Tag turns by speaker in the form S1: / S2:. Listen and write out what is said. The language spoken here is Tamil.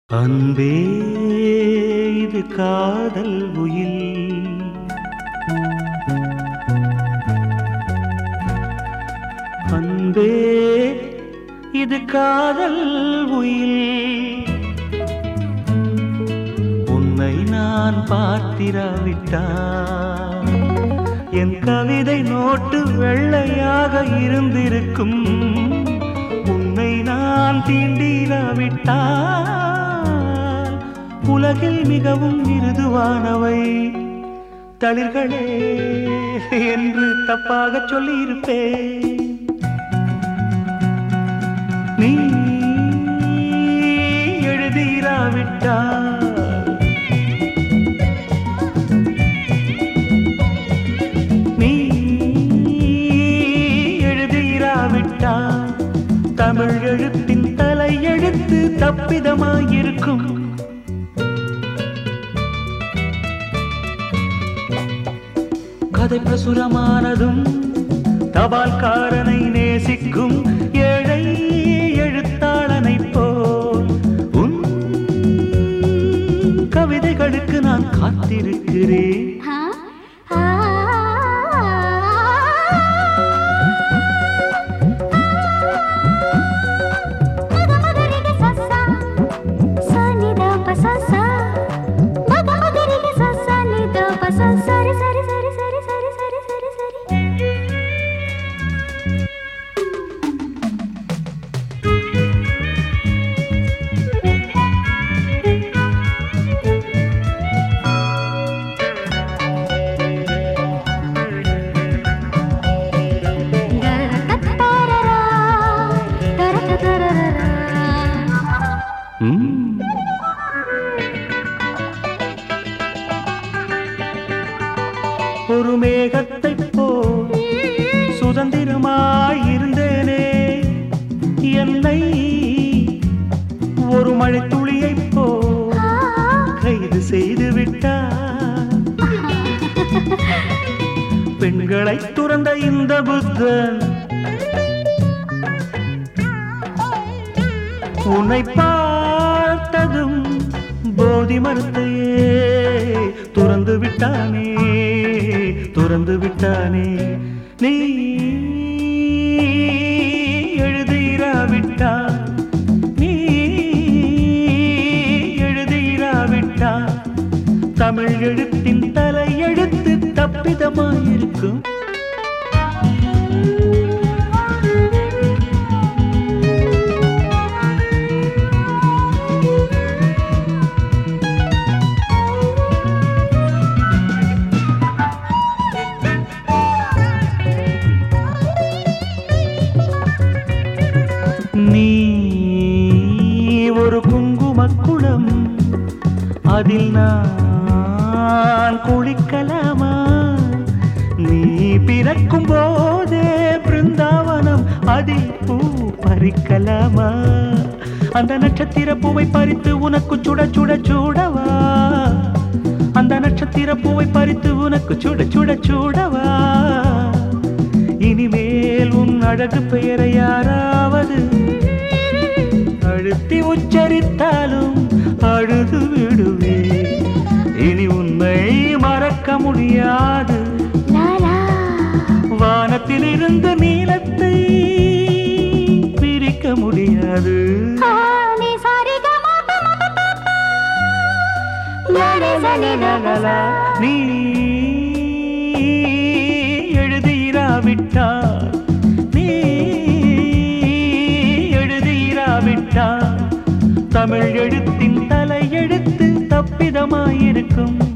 S1: அன்பே இது காதல் உயில் அன்பே இது காதல் உயில் உன்னை நான் பார்த்திராவிட்டால் என் கவிதை நோட்டு வெள்ளையாக இருந்திருக்கும் உன்னை நான் தீண்டிராவிட்டால் உலகில் மிகவும் மிருதுவானவை தளிர்களே என்று தப்பாக சொல்லியிருப்பேன் நீ எழுதிராவிட்டால் நீ எழுதிராவிட்டால் தமிழ் எழுத்தின் தலை எழுத்து தப்பிதமாயிருக்கும் கதை பிரசுரமானதும் தபால்காரனை நேசிக்கும் ஏழை எழுத்தாளனை போல் உன் கவிதைகளுக்கு நான் காத்திருக்கிறேன்
S2: ஆ ஆ மகமகரிக சசா சனித பசசா மகமகரிக சசா நித பச சரி சரி சரி சரி சரி சரி சரி சரி தரதரரா தரதரரரா
S1: ம். ஒரு மேகத்தை போல் சுதந்திரமாயிருந்தேனே என்னை ஒரு மழை துளியைப் போல் கைது செய்து விட்டார் பெண்களை துறந்த இந்த புத்தன் உன்னை பார்த்ததும் போதி மரத்தையே துறந்து விட்டானே துறந்து விட்டானே நீ எழுதிராவிட்டால் நீ எழுதிராவிட்டால் தமிழ் எழுத்தின் தலை எழுத்து தப்பிதமாயிருக்கும் நீ ஒரு குங்குமக்குளம் அதில் நான் குளிக்கலாமா நீ பிறக்கும் போதே பிருந்தாவனம் அதில் பூ பறிக்கலாமா அந்த நட்சத்திர பூவை பறித்து உனக்கு சுட சுட சுடவா அந்த நட்சத்திர பூவை பறித்து உனக்கு சுட சுட சுடவா இனிமேல் உன் அழகு பெயரை யாராவது அழுத்தி உச்சரித்தாலும் அழுது விடுவே இனி உன்னை மறக்க முடியாது
S2: லாலா
S1: வானத்தில் இருந்து நீலத்தை பிரிக்க முடியாது
S2: ஆ நீ சாரி கமா லாலே சனி லலலா
S1: நீ எழுதிராவிட்டால் நீ எழுதிராவிட்டால் தமிழ் எழுத்தின் தலை எழுத்து தப்பிதமாயிருக்கும்